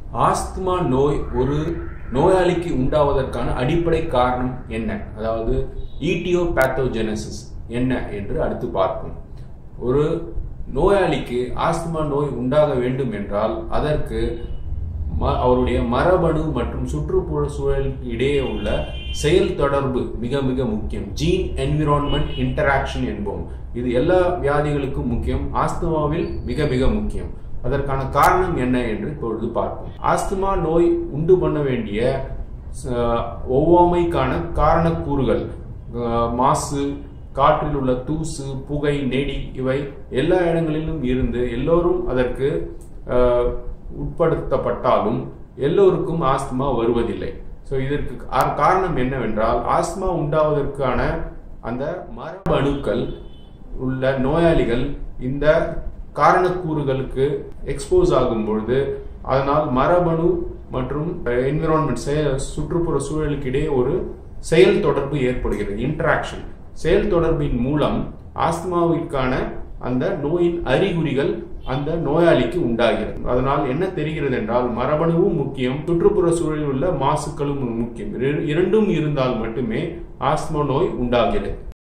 asthma நோய் ஒரு நோயாளிக்கு உண்டாவதற்கான அடிப்படை காரணம் என்ன அதாவது ஈட்டியோ பேத்தோஜெனசிஸ் என்ன என்று அடுத்து பார்ப்போம் ஒரு நோயாளிக்கு ஆஸ்துமா நோய் உண்டாக வேண்டும் என்றால் அதற்கு ம- அவருடைய மரபணு மற்றும் சுற்றுப்புற சூழலுக்கு இடையே உள்ள செயல் தொடர்பு மிக மிக முக்கியம் ஜீன் என்விரான்மெண்ட் இன்டராக்ஷன் என்போம் இது எல்லா வியாதிகளுக்கும் முக்கியம் ஆஸ்துமாவில் மிக மிக முக்கியம் அதற்கான காரணம் என்ன என்று இப்பொழுது பார்ப்போம் ஆஸ்துமா நோய் உண்டு பண்ண வேண்டிய ச- ஒவ்வாமைக்கான காரணக்கூறுகள் அஹ், மாசு காற்றில் உள்ள தூசு புகை நெடி இவை எல்லா இடங்களிலும் இருந்து எல்லோரும் அதற்கு அஹ், உட்படுத்தப்பட்டாலும் எல்லோருக்கும் ஆஸ்துமா வருவதில்லை ஸோ இதற்கு கா- காரணம் என்னவென்றால் ஆஸ்துமா உண்டாவதற்கான அந்த மரபணுக்கள் உள்ள நோயாளிகள் இந்த காரணக்கூறுகளுக்கு எக்ஸ்போஸ் ஆகும் பொழுது அதனால் மரபணு மற்றும் என்விரான்மெண்ட் சுற்றுப்புற சூழலுக்கு இடையே ஒரு செயல் தொடர்பு ஏற்படுகிறது இன்டராக்ஷன் செயல் தொடர்பின் மூலம் ஆஸ்துமாவிற்கான அந்த நோயின் அறிகுறிகள் அந்த நோயாளிக்கு உண்டாகிறது அதனால் என்ன தெரிகிறது என்றால் மரபணுவும் முக்கியம் சுற்றுப்புற சூழலில் உள்ள மாசுக்களும் முக்கியம் இரு- இரண்டும் இருந்தால் மட்டுமே ஆஸ்துமா நோய் உண்டாகிறது